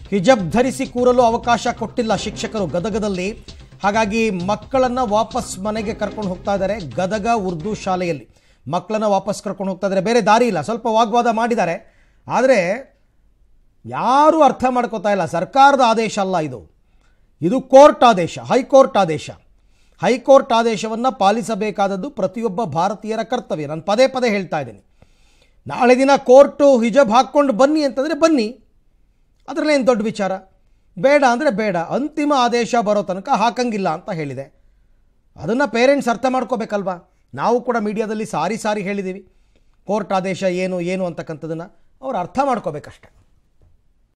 hijab ಧರಿಸಿ ಕೂರಲು ಅವಕಾಶ ಕೊಟ್ಟಿಲ್ಲ ಶಿಕ್ಷಕರು ಗದಗದಲ್ಲಿ ಹಾಗಾಗಿ ಮಕ್ಕಳನ್ನು ವಾಪಸ್ ಮನೆಗೆ ಕರ್ಕೊಂಡು ಹೋಗ್ತಾ ಇದ್ದಾರೆ ಗದಗ ಉರ್ದು ಶಾಲೆಯಲ್ಲಿ ಮಕ್ಕಳನ್ನ ವಾಪಸ್ ಕರ್ಕೊಂಡು ಹೋಗ್ತಾ ಇದ್ದಾರೆ ಬೇರೆ ದಾರಿ ಇಲ್ಲ ಸ್ವಲ್ಪ ವಾಗ್ವಾದ ಮಾಡಿದ್ದಾರೆ ಆದರೆ ಯಾರೂ ಅರ್ಥ ಮಾಡ್ಕೋತಾ ಇಲ್ಲ ಸರ್ಕಾರದ ಆದೇಶ ಅಲ್ಲ ಇದು ಇದು ಕೋರ್ಟ್ ಆದೇಶ ಹೈಕೋರ್ಟ್ ಆದೇಶ ಹೈಕೋರ್ಟ್ ಆದೇಶವನ್ನು ಪಾಲಿಸಬೇಕಾದದ್ದು ಪ್ರತಿಯೊಬ್ಬ ಭಾರತೀಯರ ಕರ್ತವ್ಯ ನಾನು ಪದೇ ಪದೇ ಹೇಳ್ತಾ ಇದ್ದೀನಿ ನಾಳೆ ದಿನ ಕೋರ್ಟು ಹಿಜಬ್ ಹಾಕ್ಕೊಂಡು ಬನ್ನಿ ಅಂತಂದರೆ ಬನ್ನಿ ಅದರಲ್ಲೇನು ದೊಡ್ಡ ವಿಚಾರ ಬೇಡ ಅಂದರೆ ಬೇಡ ಅಂತಿಮ ಆದೇಶ ಬರೋ ತನಕ ಹಾಕಂಗಿಲ್ಲ ಅಂತ ಹೇಳಿದೆ ಅದನ್ನು ಪೇರೆಂಟ್ಸ್ ಅರ್ಥ ಮಾಡ್ಕೋಬೇಕಲ್ವಾ ನಾವು ಕೂಡ ಮೀಡಿಯಾದಲ್ಲಿ ಸಾರಿ ಸಾರಿ ಹೇಳಿದ್ದೀವಿ ಕೋರ್ಟ್ ಆದೇಶ ಏನು ಏನು ಅಂತಕ್ಕಂಥದ್ದನ್ನು ಅವ್ರು ಅರ್ಥ ಮಾಡ್ಕೋಬೇಕಷ್ಟೆ